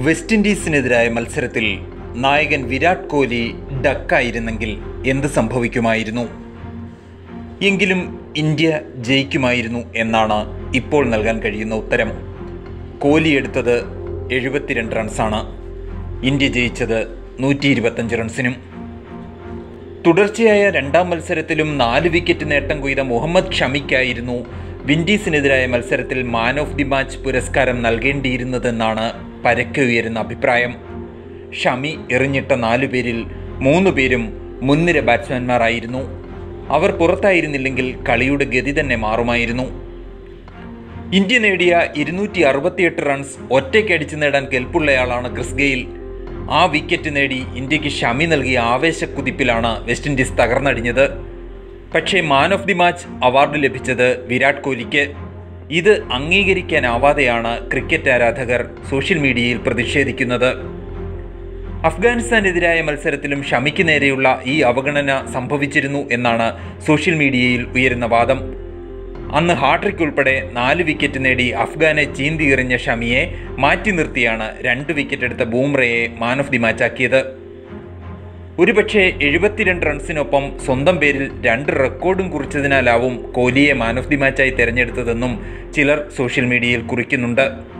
west ഇൻഡീസിനെതിരായ മത്സരത്തിൽ നായകൻ വിരാട് കോഹ്ലി ഡക്കായിരുന്നെങ്കിൽ എന്ത് സംഭവിക്കുമായിരുന്നു എങ്കിലും ഇന്ത്യ ജയിക്കുമായിരുന്നു എന്നാണ് ഇപ്പോൾ നൽകാൻ കഴിയുന്ന ഉത്തരം കോഹ്ലി എടുത്തത് എഴുപത്തിരണ്ട് റൺസാണ് ഇന്ത്യ ജയിച്ചത് നൂറ്റി ഇരുപത്തഞ്ച് റൺസിനും തുടർച്ചയായ രണ്ടാം മത്സരത്തിലും നാല് വിക്കറ്റ് നേട്ടം കൊയ്ത മുഹമ്മദ് ഷമിക്കായിരുന്നു വിൻഡീസിനെതിരായ മത്സരത്തിൽ മാൻ ഓഫ് ദി മാച്ച് പുരസ്കാരം നൽകേണ്ടിയിരുന്നതെന്നാണ് പരക്കെ ഉയരുന്ന അഭിപ്രായം ഷമി എറിഞ്ഞിട്ട നാലു പേരിൽ മൂന്ന് പേരും മുൻനിര ബാറ്റ്സ്മാൻമാരായിരുന്നു അവർ പുറത്തായിരുന്നില്ലെങ്കിൽ കളിയുടെ ഗതി തന്നെ മാറുമായിരുന്നു ഇന്ത്യ നേടിയ ഇരുന്നൂറ്റി അറുപത്തിയെട്ട് റൺസ് ഒറ്റയ്ക്കടിച്ചു നേടാൻ കെൽപ്പുള്ളയാളാണ് ക്രിസ് ഗെയിൽ ആ വിക്കറ്റ് നേടി ഇന്ത്യക്ക് ഷമി നൽകിയ ആവേശക്കുതിപ്പിലാണ് വെസ്റ്റ് ഇൻഡീസ് തകർന്നടിഞ്ഞത് പക്ഷേ man of the match award ലഭിച്ചത് വിരാട് കോഹ്ലിക്ക് ഇത് അംഗീകരിക്കാനാവാതെയാണ് ക്രിക്കറ്റ് ആരാധകർ സോഷ്യൽ മീഡിയയിൽ പ്രതിഷേധിക്കുന്നത് അഫ്ഗാനിസ്ഥാനെതിരായ മത്സരത്തിലും ഷമിക്ക് നേരെയുള്ള ഈ അവഗണന സംഭവിച്ചിരുന്നു എന്നാണ് സോഷ്യൽ മീഡിയയിൽ ഉയരുന്ന വാദം അന്ന് ഹാട്രിക് ഉൾപ്പെടെ നാല് വിക്കറ്റ് നേടി അഫ്ഗാനെ ചീന്തി എറിഞ്ഞ ഷമിയെ മാറ്റി നിർത്തിയാണ് രണ്ട് വിക്കറ്റ് എടുത്ത ബൂംറയെ മാൻ ഓഫ് ദി മാച്ചാക്കിയത് ഒരുപക്ഷെ എഴുപത്തിരണ്ട് റൺസിനൊപ്പം സ്വന്തം പേരിൽ രണ്ട് റെക്കോർഡും കുറിച്ചതിനാലാവും കോഹ്ലിയെ മാൻ ഓഫ് ദി മാച്ചായി തിരഞ്ഞെടുത്തതെന്നും ചിലർ സോഷ്യൽ മീഡിയയിൽ കുറിക്കുന്നുണ്ട്